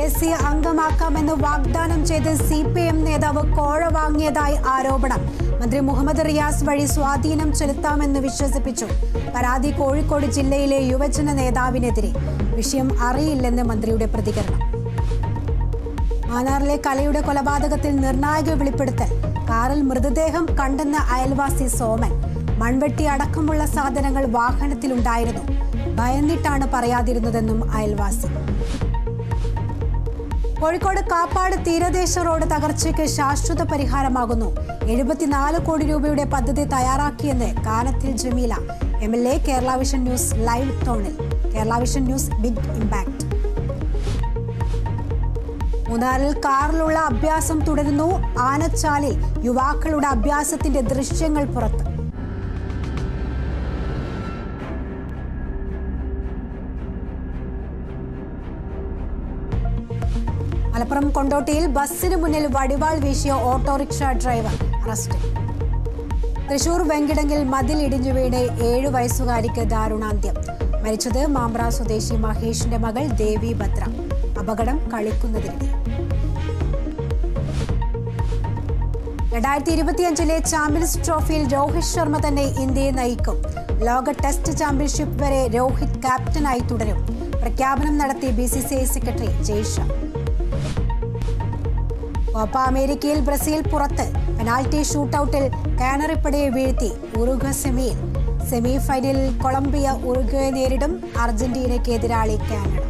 Messi അംഗമാക്കാമെന്ന് വാഗ്ദാനം ചെയ്ത് C P M നേതാവ് കോഴ വാങ്ങിയതായി ആരോപണം മന്ത്രി മുഹമ്മദ് റിയാസ് വഴി സ്വാധീനം ചെലുത്താമെന്ന് വിശ്വസിപ്പിച്ചു പരാതി കോഴിക്കോട് ജില്ലയിലെ യുവജന നേതാവിനെതിരെ വിഷയം അറിയില്ലെന്ന് മന്ത്രിയുടെ പ്രതികരണം മാന്നാറിലെ കലയുടെ കൊലപാതകത്തിൽ നിർണായക വെളിപ്പെടുത്തൽ കാറിൽ മൃതദേഹം കണ്ടെന്ന അയൽവാസി സോമൻ മൺവെട്ടി അടക്കമുള്ള സാധനങ്ങൾ വാഹനത്തിലുണ്ടായിരുന്നു ഭയന്നിട്ടാണ് പറയാതിരുന്നതെന്നും അയൽവാസി കോഴിക്കോട് കാപ്പാട് തീരദേശ റോഡ് തകർച്ചയ്ക്ക് ശാശ്വത പരിഹാരമാകുന്നു എഴുപത്തിനാല് കോടി രൂപയുടെ പദ്ധതി തയ്യാറാക്കിയെന്ന് Kanathil Jameela M L A Kerala vision news live തോണിൽ Kerala vision news big impact മൂന്നാറിൽ കാറിലുള്ള അഭ്യാസം തുടരുന്നു ആനച്ചാലിൽ യുവാക്കളുടെ അഭ്യാസത്തിന്റെ ദൃശ്യങ്ങൾ പുറത്ത് മലപ്പുറം കൊണ്ടോട്ടിയിൽ ബസ്സിന് മുന്നിൽ വടിവാൾ വീശിയ ഓട്ടോറിക്ഷ ഡ്രൈവർ അറസ്റ്റ് തൃശൂർ വെങ്കിടങ്ങിൽ മതിൽ ഇടിഞ്ഞു വീണ് ഏഴു വയസ്സുകാരിക്ക് ദാരുണാന്ത്യം മരിച്ചത് മാമ്പ്ര സ്വദേശി മഹേഷിന്റെ മകൾ ദേവി ഭദ്ര അപകടം കളിക്കുന്നതിനിടെ രണ്ടായിരത്തി ഇരുപത്തിയഞ്ചിലെ ചാമ്പ്യൻസ് ട്രോഫിയിൽ രോഹിത് ശർമ്മ തന്നെ ഇന്ത്യയെ നയിക്കും ലോക ടെസ്റ്റ് ചാമ്പ്യൻഷിപ്പ് വരെ രോഹിത് ക്യാപ്റ്റനായി തുടരും പ്രഖ്യാപനം നടത്തി B C C I secretary Jay Shah Copa അമേരിക്കയിൽ ബ്രസീൽ പുറത്ത് പെനാൽറ്റി ഷൂട്ടൌട്ടിൽ കാനറിപ്പടയെ വീഴ്ത്തി ഉറുഗ സെമിയിൽ സെമി ഫൈനലിൽ കൊളംബിയ ഉറുഗയെ നേരിടും അർജന്റീനയ്ക്ക് എതിരാളി കാനഡ